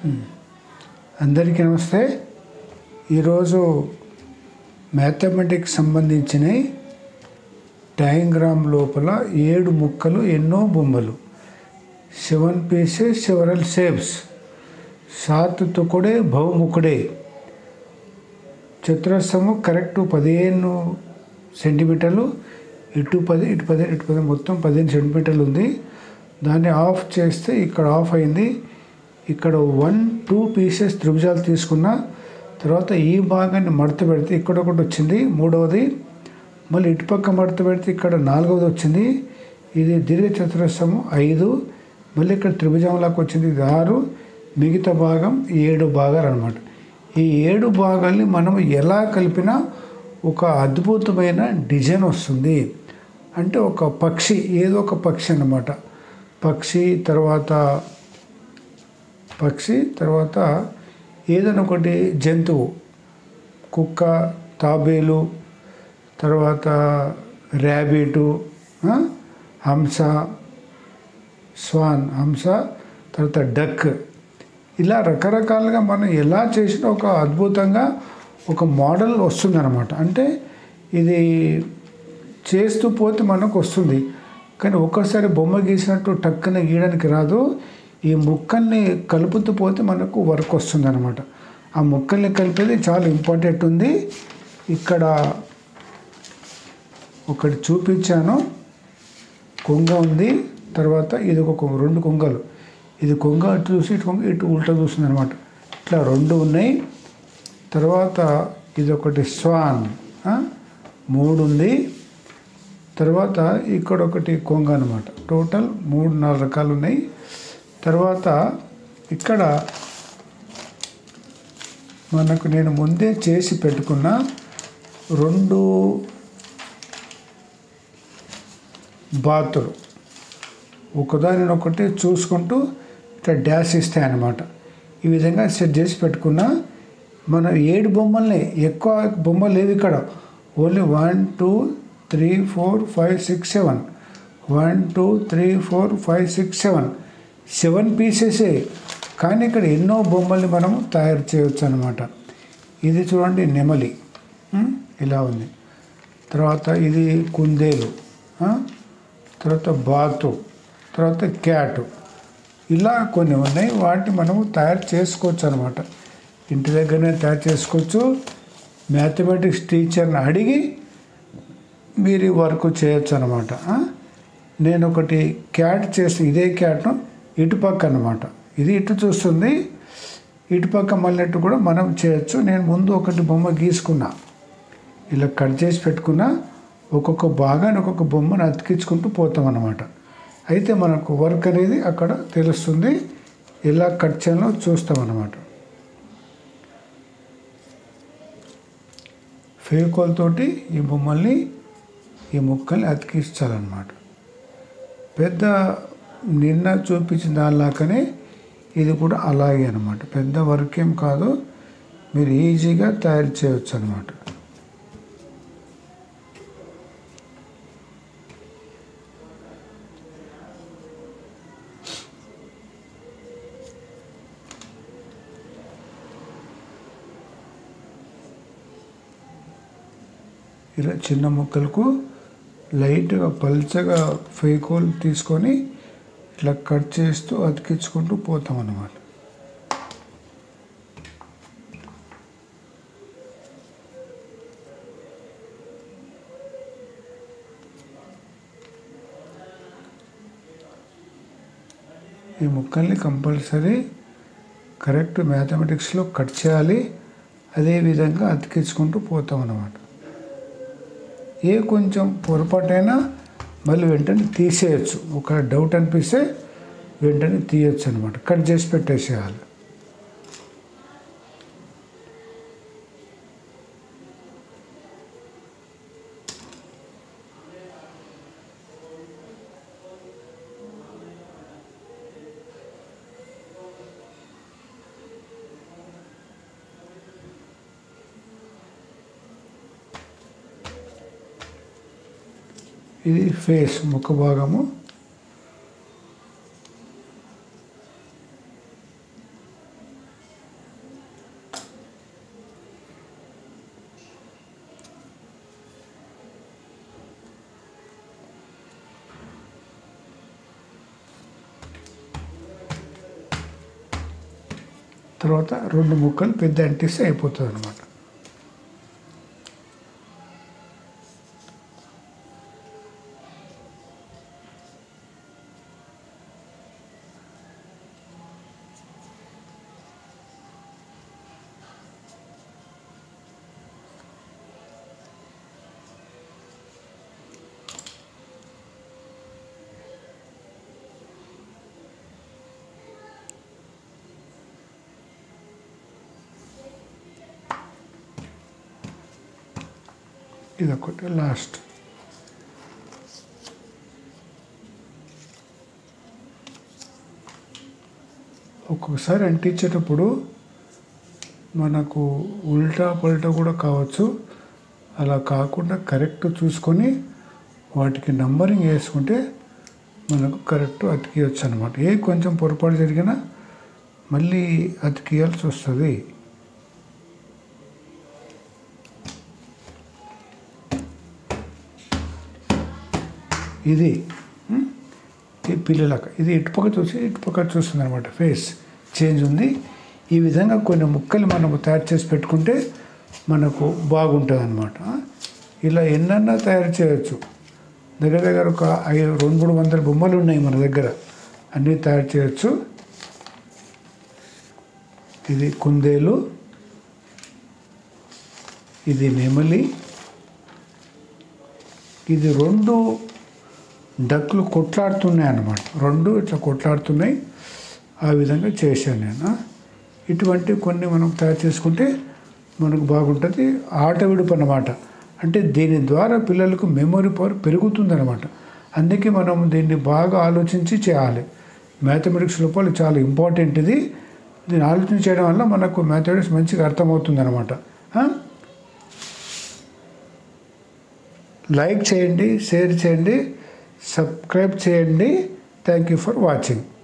అందరికీ నమస్తే ఈరోజు మ్యాథమెటిక్స్ సంబంధించిన డయాగ్రామ్ లోపల ఏడు ముక్కలు ఎన్నో బొమ్మలు సెవెన్ పీసెస్ సెవరల్ షేప్స్ సాత్ తుకుడే బహుముఖుడే చతురస్రము కరెక్ట్ పదిహేను సెంటీమీటర్లు ఇటు పది ఇటు పది ఇటు పది మొత్తం పదిహేను సెంటీమీటర్లు ఉంది దాన్ని ఆఫ్ చేస్తే ఇక్కడ ఆఫ్ అయింది ఇక్కడ వన్ టూ పీసెస్ త్రిభుజాలు తీసుకున్న తర్వాత ఈ భాగాన్ని మడత పెడితే ఇక్కడ ఒకటి వచ్చింది మూడవది మళ్ళీ ఇటుపక్క మడత పెడితే ఇక్కడ నాలుగవది వచ్చింది ఇది దీర్ఘ చతురస్రము ఐదు మళ్ళీ ఇక్కడ త్రిభుజంలాగా వచ్చింది ఇది ఆరు మిగతా భాగం ఏడు భాగాలు అనమాట ఈ ఏడు భాగాల్ని మనం ఎలా కలిపినా ఒక అద్భుతమైన డిజైన్ వస్తుంది అంటే ఒక పక్షి ఏదో ఒక పక్షి అన్నమాట పక్షి తర్వాత పక్షి తర్వాత ఏదైనా ఒకటి జంతువు కుక్క తాబేలు తర్వాత ర్యాబిటు ఆ, హంస స్వాన్ హంస తర్వాత డక్ ఇలా రకరకాలుగా మనం ఎలా చేసినా ఒక అద్భుతంగా ఒక మోడల్ వస్తుందన్నమాట అంటే ఇది చేస్తూ పోతే మనకు వస్తుంది కానీ ఒక్కసారి బొమ్మ గీసినట్టు టక్కున గీయడానికి రాదు ఈ ముక్కల్ని కలుపుతూ పోతే మనకు వర్క్ వస్తుంది అనమాట ఆ ముక్కల్ని కలిపేది చాలా ఇంపార్టెంట్ ఉంది ఇక్కడ ఒకటి చూపించాను కొంగ ఉంది తర్వాత ఇది ఒక కొంగ రెండు కొంగలు ఇది కొంగ అటు చూసి ఇటు కొంగ ఇటు ఉల్టా చూస్తుంది అనమాట ఇట్లా రెండు ఉన్నాయి తర్వాత ఇది ఒకటి స్వాన్ ఆ? మూడు ఉంది తర్వాత ఇక్కడ ఒకటి కొంగ అనమాట టోటల్ మూడు నాలుగు రకాలు ఉన్నాయి తర్వాత ఇక్కడ మనకు నేను ముందే చేసి పెట్టుకున్న రెండు బాతులు ఒకదానినొకటి చూసుకుంటూ ఇట్లా డ్యాష్ ఇస్తాయి అన్నమాట ఈ విధంగా సెట్ చేసి పెట్టుకున్న మనం ఏడు బొమ్మల్ని ఎక్కువ బొమ్మలు లేవు ఇక్కడ only one two three four five six seven one two three four five six seven seven పీసెసే కానీ ఇక్కడ ఎన్నో బొమ్మల్ని మనం తయారు చేయవచ్చు అనమాట ఇది చూడండి నెమలి ఉం? ఇలా ఉంది తర్వాత ఇది కుందేలు ఆ? తర్వాత బాతు తర్వాత క్యాట్ ఇలా కొన్ని ఉన్నాయి వాటిని మనము తయారు చేసుకోవచ్చు అనమాట ఇంటి దగ్గరనే తయారు చేసుకోవచ్చు మ్యాథమెటిక్స్ టీచర్ని అడిగి మీరు ఈ వర్క్ చేయొచ్చు అనమాట నేను ఒకటి క్యాట్ చేసి ఇదే క్యాట్ను ఇటుపక్క అనమాట ఇది ఇటు చూస్తుంది ఇటుపక్క మళ్ళీ కూడా మనం చేయొచ్చు నేను ముందు ఒకటి బొమ్మ గీసుకున్నా ఇలా కట్ చేసి పెట్టుకున్నా ఒక్కొక్క భాగాన్ని ఒక్కొక్క బొమ్మను అతికించుకుంటూ పోతాం అన్నమాట అయితే మనకు వర్క్ అనేది అక్కడ తెలుస్తుంది ఎలా కట్ చేయాలో చూస్తాం అన్నమాట ఫేకోల్ తోటి ఈ బొమ్మల్ని ఈ ముక్కల్ని అతికించాలన్నమాట పెద్ద నిన్న చూపించిన దానిలాగానే ఇది కూడా అలాగే అనమాట పెద్ద వర్క్ ఏం కాదు మీరు ఈజీగా తయారు చేయవచ్చు అనమాట ఇలా చిన్న ముక్కలకు లైట్గా పల్చగా ఫేకోల్ తీసుకొని ఇట్లా కట్ చేస్తూ అతికించుకుంటూ పోతాం అన్నమాట ఈ ముక్కల్ని కంపల్సరీ కరెక్ట్ మ్యాథమెటిక్స్లో కట్ చేయాలి అదేవిధంగా అతికించుకుంటూ పోతాం అన్నమాట ఏ కొంచెం పొరపాటైనా మళ్ళీ వెంటనే తీసేయచ్చు ఒక డౌట్ అనిపిస్తే వెంటనే తీయచ్చు అనమాట కట్ చేసి పెట్టేసేయాలి ఇది ఫేస్ ముఖ భాగము తర్వాత రెండు ముక్కలు పెద్ద అంటిస్తే అయిపోతుంది అనమాట ఇది ఒకటి లాస్ట్ ఒక్కొక్కసారి అంటించేటప్పుడు మనకు ఉల్టా పల్టా కూడా కావచ్చు అలా కాకుండా కరెక్ట్ చూసుకొని వాటికి నంబరింగ్ వేసుకుంటే మనకు కరెక్ట్ అతికియచ్చు అనమాట ఏ కొంచెం పొరపాటు జరిగినా మళ్ళీ అతికియాల్సి వస్తుంది ఇది ఉం? ఈ పిల్లలకు ఇది ఇటుపక్క చూసి ఇటుపక్క చూస్తుంది అనమాట ఫేస్ చేంజ్ ఉంది ఈ విధంగా కొన్ని ముక్కలు మనము తయారు చేసి పెట్టుకుంటే మనకు బాగుంటుంది అనమాట ఇలా ఎన్నన్నా తయారు చేయొచ్చు దగ్గర దగ్గర ఒక ఐదు రెండు మూడు వందల బొమ్మలు ఉన్నాయి మన దగ్గర అన్నీ తయారు చేయొచ్చు ఇది కుందేలు ఇది నెమలి ఇది రెండు డక్కులు కొట్లాడుతున్నాయి అన్నమాట రెండు ఇట్లా కొట్లాడుతున్నాయి ఆ విధంగా చేశాను నేను ఇటువంటి కొన్ని మనం తయారు చేసుకుంటే మనకు బాగుంటుంది ఆట విడుపు అన్నమాట అంటే దీని ద్వారా పిల్లలకు మెమొరీ పవర్ పెరుగుతుందన్నమాట అందుకే మనం దీన్ని బాగా ఆలోచించి చేయాలి మ్యాథమెటిక్స్ లోపల చాలా ఇంపార్టెంట్ ఇది దీన్ని ఆలోచన చేయడం వల్ల మనకు మ్యాథమెటిక్స్ మంచిగా అర్థమవుతుంది అనమాట లైక్ చేయండి షేర్ చేయండి సబ్స్క్రైబ్ చేయండి థ్యాంక్ యూ ఫర్ వాచింగ్